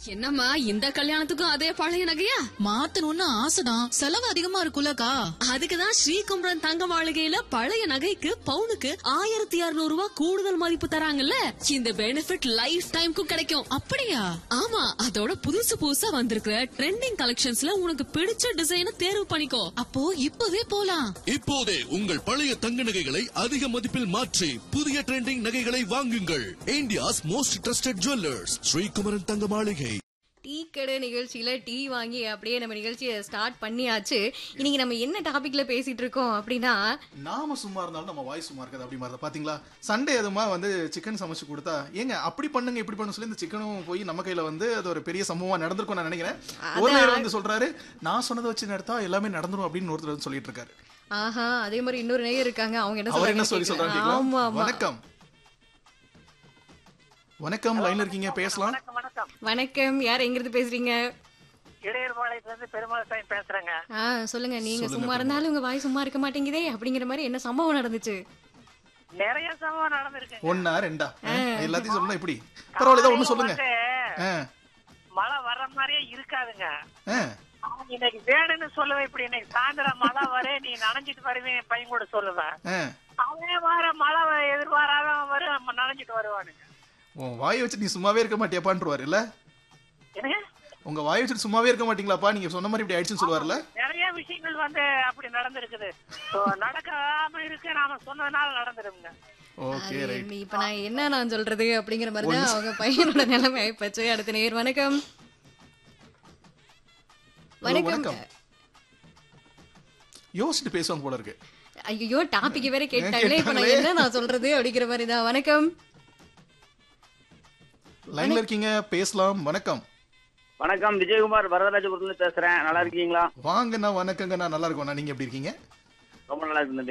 என்னம்மா இந்த கல்யாணத்துக்கும் அதே பழைய நகையா மாத்தணும்னு ஆசைதான் செலவு அதிகமா இருக்குல்லக்கா அதுக்குதான் ஸ்ரீகுமரன் தங்க மாளிகையில பழைய நகைக்கு பவுனுக்கு ஆயிரத்தி இருநூறு ரூபாய் கூடுதல் மதிப்பு தராங்கல்ல இந்த பெனிஃபிட் லைஃப் டைம்க்கும் கிடைக்கும் அப்படியா ஆமா அதோட புதுசு புதுசா வந்திருக்கிற ட்ரெண்டிங் கலெக்ஷன்ஸ்ல உனக்கு பிடிச்ச டிசைனை தேர்வு பண்ணிக்கோ அப்போ இப்பவே போலாம் இப்போதே உங்கள் பழைய தங்க நகைகளை அதிக மதிப்பில் மாற்றி புதிய ட்ரெண்டிங் நகைகளை வாங்குங்கள் India's most trusted jewellers Sreekumaran Thanga Maligai tea கடை நிகழ்ச்சியில டீ வாங்கி அப்படியே நம்ம நிகழ்ச்சியை ஸ்டார்ட் பண்ணியாச்சு இன்னைக்கு நம்ம என்ன டாபிக்ல பேசிட்டு இருக்கோம் அப்படின்னா நாம சும்மா இருந்தாலும் நம்ம வாய் சும்மா இருக்காது அப்படி மாதிரி பாத்தீங்களா சண்டே அதுமா வந்து சிக்கன் சமைச்சு கொடுத்தா ஏங்க அப்படி பண்ணுங்க இப்படி பண்ணு சொல்லி இந்த சிக்கனும் போய் நம்ம கையில வந்து அது ஒரு பெரிய சம்பவமா நடந்திருக்கும் நான் நினைக்கிறேன் ஒரு நேரம் வந்து சொல்றாரு நான் சொன்னதை வச்சு நடத்தா எல்லாமே நடந்துரும் அப்படின்னு ஒருத்தர் வந்து சொல்லிட்டு இருக்காரு ஆஹா அதே மாதிரி இன்னொரு நேயர் இருக்காங்க அவங்க என்ன அவர் என்ன சொல்றாங்க சொல்லி சொல்றாங்க கேட்கலாம். ஆமா கேட்கலாம் ஆமா வணக்கம் வணக்கம் லைன்ல இருக்கீங்க பேசலாம் வணக்கம் வணக்கம் யார் எங்க இருந்து பேசுறீங்க இடையர்பாளையத்துல இருந்து பெருமாள் சாமி பேசுறேங்க ஆ சொல்லுங்க நீங்க சும்மா இருந்தாலும் உங்க வாய் சும்மா இருக்க மாட்டேங்குதே அப்படிங்கிற மாதிரி என்ன சம்பவம் நடந்துச்சு நிறைய சம்பவம் நடந்திருக்கு ஒன்னா ரெண்டா ஆ, எல்லாத்தையும் சொல்லணும் இப்படி பரவாயில்ல ஒண்ணு சொல்லுங்க ஆ, மழை வர்ற மாதிரியே இருக்காதுங்க ஆ. அவன் இன்னைக்கு வேணும்னு சொல்லுவேன் இப்படி இன்னைக்கு சாயந்தரம் மழை வர நீ நனைஞ்சிட்டு வருவேன் என் பையன் கூட சொல்லுவேன் ஆ. அவன் வர மழை எதிர்பாராத வரும் அவன் நனைஞ்சிட்டு வருவானுங்க உன் வாயை வச்சு நீ சும்மாவே இருக்க மாட்டியாப்பான்றுவாரு இல்ல என்னங்க உங்க வாயை வச்சுட்டு சும்மாவே இருக்க மாட்டீங்களாப்பா நீங்க சொன்ன மாதிரி இப்படி ஆயிடுச்சுன்னு சொல்லுவார்ல நிறைய விஷயங்கள் வந்து அப்படி நடந்திருக்குது So, நடக்காம இருக்கு நாம சொன்னதுனால நடந்துருங்க ஓகே அது ரைட் இப்ப நான் என்ன நான் சொல்றது அப்படிங்கிற மாதிரி தான் அவங்க பையனோட நிலைமை ஆயிப்போச்சு அடுத்த நேர் வணக்கம் வணக்கம் வணக்கம் யோசிச்சுட்டு பேசுவாங்க போல இருக்கு ஐயோ டாபிக் வேற கேட்டாங்களே இப்ப நான் கேட்டாங்களே. என்ன நான் சொல்றது அப்படிங்கிற மாதிரி தான் வணக்கம் லைன்ல இருக்கீங்க பேசலாம் வணக்கம் வணக்கம் விஜயகுமார் வரதராஜபுரத்துல பேசுறேன் நல்லா இருக்கீங்களா வாங்கண்ணா வணக்கங்கண்ணா நல்லா இருக்கோண்ணா நீங்க எப்படி இருக்கீங்க ரொம்ப நல்லா இருக்கு